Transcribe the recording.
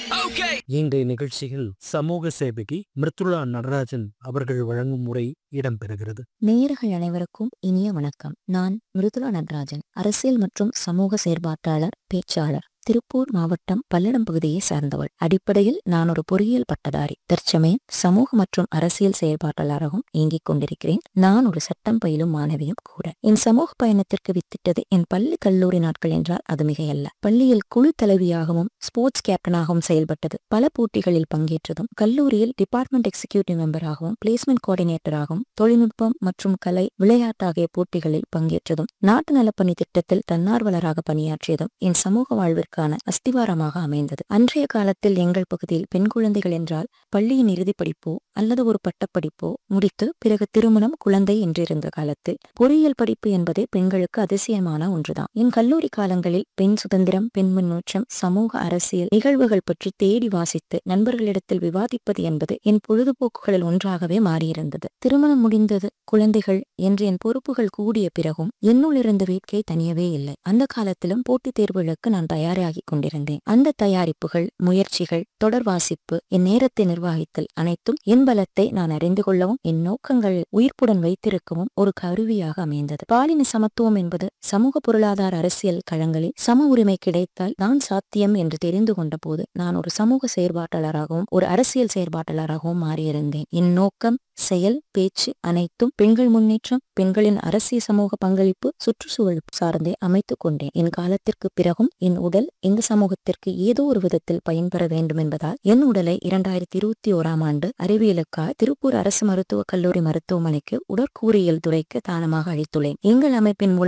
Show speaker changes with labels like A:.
A: இன்றைய நிகழ்ச்சியில் சமூக சேவகி மிருத்துளா நடராஜன் அவர்கள் வழங்கும் முறை இடம்பெறுகிறது
B: நேயர்கள் அனைவருக்கும் இனிய வணக்கம் நான் மிருதுளா நடராஜன் அரசியல் மற்றும் சமூக செயற்பாட்டாளர் பேச்சாளர் திருப்பூர் மாவட்டம் பல்லடம் பகுதியை சார்ந்தவள் அடிப்படையில் நான் ஒரு பொறியியல் பட்டதாரி தற்சமயம் சமூக மற்றும் அரசியல் செயல்பாட்டாளராகவும் இயங்கிக் கொண்டிருக்கிறேன் நான் ஒரு சட்டம் பயிலும் மாணவியும் கூட என் சமூக பயணத்திற்கு வித்திட்டது என் பள்ளி கல்லூரி நாட்கள் என்றால் அது மிகையல்ல பள்ளியில் குழு தலைவியாகவும் ஸ்போர்ட்ஸ் கேப்டனாகவும் செயல்பட்டது பல போட்டிகளில் பங்கேற்றதும் கல்லூரியில் டிபார்ட்மெண்ட் எக்ஸிகியூட்டிவ் மெம்பராகவும் பிளேஸ்மெண்ட் கோஆர்டினேட்டராகவும் தொழில்நுட்பம் மற்றும் கலை விளையாட்டு ஆகிய போட்டிகளில் பங்கேற்றதும் நாட்டு நலப்பணி திட்டத்தில் தன்னார்வலராக பணியாற்றியதும் என் சமூக வாழ்விற்கான அஸ்திவாரமாக அமைந்தது அன்றைய காலத்தில் எங்கள் பகுதியில் பெண் குழந்தைகள் என்றால் பள்ளியின் இறுதிப் படிப்போ அல்லது ஒரு பட்டப்படிப்போ முடித்து பிறகு திருமணம் குழந்தை என்றிருந்த காலத்தில் பொறியியல் படிப்பு என்பதே பெண்களுக்கு அதிசயமான ஒன்றுதான் என் கல்லூரி காலங்களில் பெண் சுதந்திரம் பெண் முன்னேற்றம் சமூக அரசியல் நிகழ்வுகள் பற்றி தேடி வாசித்து நண்பர்களிடத்தில் விவாதிப்பது என்பது என் பொழுதுபோக்குகளில் ஒன்றாகவே மாறியிருந்தது திருமணம் முடிந்தது குழந்தைகள் என்று என் பொறுப்புகள் கூடிய பிறகும் என்னுள் இருந்த வேட்கை தனியவே இல்லை அந்த காலத்திலும் போட்டித் தேர்வுகளுக்கு நான் தயாராகிக் கொண்டிருந்தேன் அந்த தயாரிப்புகள் முயற்சிகள் தொடர் வாசிப்பு என் நேரத்தை நிர்வகித்தல் அனைத்தும் என் பலத்தை நான் அறிந்து கொள்ளவும் என் நோக்கங்கள் உயிர்ப்புடன் வைத்திருக்கவும் ஒரு கருவியாக அமைந்தது பாலின சமத்துவம் என்பது சமூக பொருளாதார அரசியல் களங்களில் சம உரிமை கிடைத்தால் தான் சாத்தியம் என்று தெரிந்து கொண்ட போது நான் ஒரு சமூக செயற்பாட்டாளராகவும் ஒரு அரசியல் செயற்பாட்டாளராகவும் மாறியிருந்தேன் என் நோக்கம் செயல் பேச்சு அனைத்தும் பெண்கள் முன்னேற்றம் பெண்களின் அரசியல் சமூக பங்களிப்பு சுற்றுச்சூழல் சார்ந்தே அமைத்துக் கொண்டேன் என் காலத்திற்கு பிறகும் என் உடல் இந்த சமூகத்திற்கு ஏதோ ஒரு விதத்தில் பயன்பெற வேண்டும் என்பதால் என் உடலை இரண்டாயிரத்தி இருபத்தி ஓராம் ஆண்டு அறிவியலுக்காக திருப்பூர் அரசு மருத்துவக் கல்லூரி மருத்துவமனைக்கு உடற்கூறியல் துறைக்கு தானமாக அளித்துள்ளேன் எங்கள் அமைப்பின் மூலம்